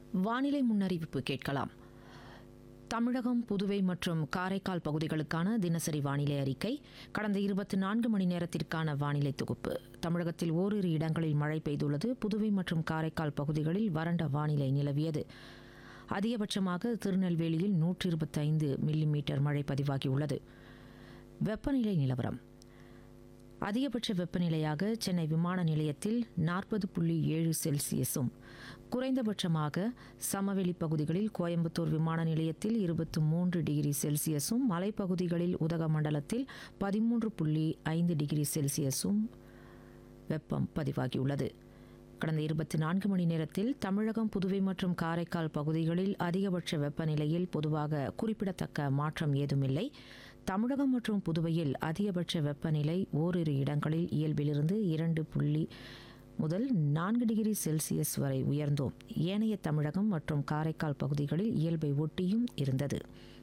வானிலை முன்னறிவிப்பு கேட்கலாம் தமிழகம் புதுவை மற்றும் காரைக்கால் பகுதிகளுக்கான தினசரி வானிலை அறிக்கை கடந்த இருபத்தி நான்கு மணி நேரத்திற்கான வானிலை தொகுப்பு தமிழகத்தில் ஓரிரு இடங்களில் மழை பெய்துள்ளது புதுவை மற்றும் காரைக்கால் பகுதிகளில் வறண்ட வானிலை நிலவியது அதிகபட்சமாக திருநெல்வேலியில் நூற்றி இருபத்தைந்து மில்லிமீட்டர் மழை பதிவாகியுள்ளது வெப்பநிலை நிலவரம் அதிகபட்ச வெப்பநிலையாக சென்னை விமான நிலையத்தில் நாற்பது புள்ளி ஏழு செல்சியஸும் குறைந்தபட்சமாக சமவெளி பகுதிகளில் கோயம்புத்தூர் விமான நிலையத்தில் இருபத்தி மூன்று டிகிரி செல்சியஸும் மலைப்பகுதிகளில் உதகமண்டலத்தில் பதிமூன்று புள்ளி ஐந்து டிகிரி செல்சியஸும் வெப்பம் பதிவாகியுள்ளது கடந்த இருபத்தி நான்கு மணி நேரத்தில் தமிழகம் புதுவை மற்றும் காரைக்கால் பகுதிகளில் அதிகபட்ச வெப்பநிலையில் பொதுவாக குறிப்பிடத்தக்க மாற்றம் ஏதுமில்லை தமிழகம் மற்றும் புதுவையில் அதிகபட்ச வெப்பநிலை ஓரிரு இடங்களில் இயல்பிலிருந்து இரண்டு புள்ளி முதல் நான்கு டிகிரி செல்சியஸ் வரை உயர்ந்தோம் ஏனைய தமிழகம் மற்றும் காரைக்கால் பகுதிகளில் இயல்பை ஒட்டியும் இருந்தது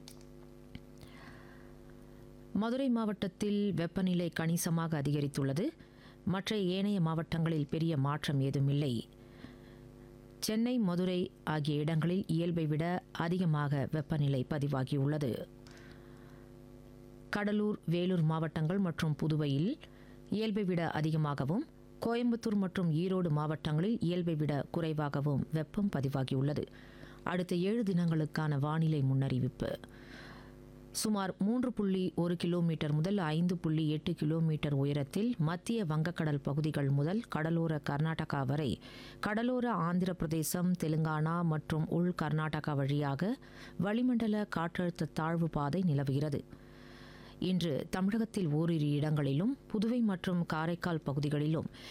மதுரை மாவட்டத்தில் வெப்பநிலை கணிசமாக அதிகரித்துள்ளது மற்ற ஏனைய மாவட்டங்களில் பெரிய மாற்றம் ஏதுமில்லை சென்னை மதுரை ஆகிய இடங்களில் இயல்பை விட அதிகமாக வெப்பநிலை பதிவாகியுள்ளது கடலூர் வேலூர் மாவட்டங்கள் மற்றும் புதுவையில் இயல்பை விட அதிகமாகவும் கோயம்புத்தூர் மற்றும் ஈரோடு மாவட்டங்களில் இயல்பை விட குறைவாகவும் வெப்பம் பதிவாகியுள்ளது அடுத்த ஏழு தினங்களுக்கான வானிலை முன்னறிவிப்பு சுமார் மூன்று புள்ளி ஒரு கிலோமீட்டர் முதல் ஐந்து புள்ளி எட்டு கிலோமீட்டர் உயரத்தில் மத்திய வங்கக்கடல் பகுதிகள் முதல் கடலோர கர்நாடகா வரை கடலோர ஆந்திர பிரதேசம் தெலுங்கானா மற்றும் உள் கர்நாடகா வழியாக வளிமண்டல காற்றழுத்த தாழ்வு பாதை நிலவுகிறது இன்று தமிழகத்தில் ஓரிரு இடங்களிலும் புதுவை மற்றும் காரைக்கால் பகுதிகளிலும்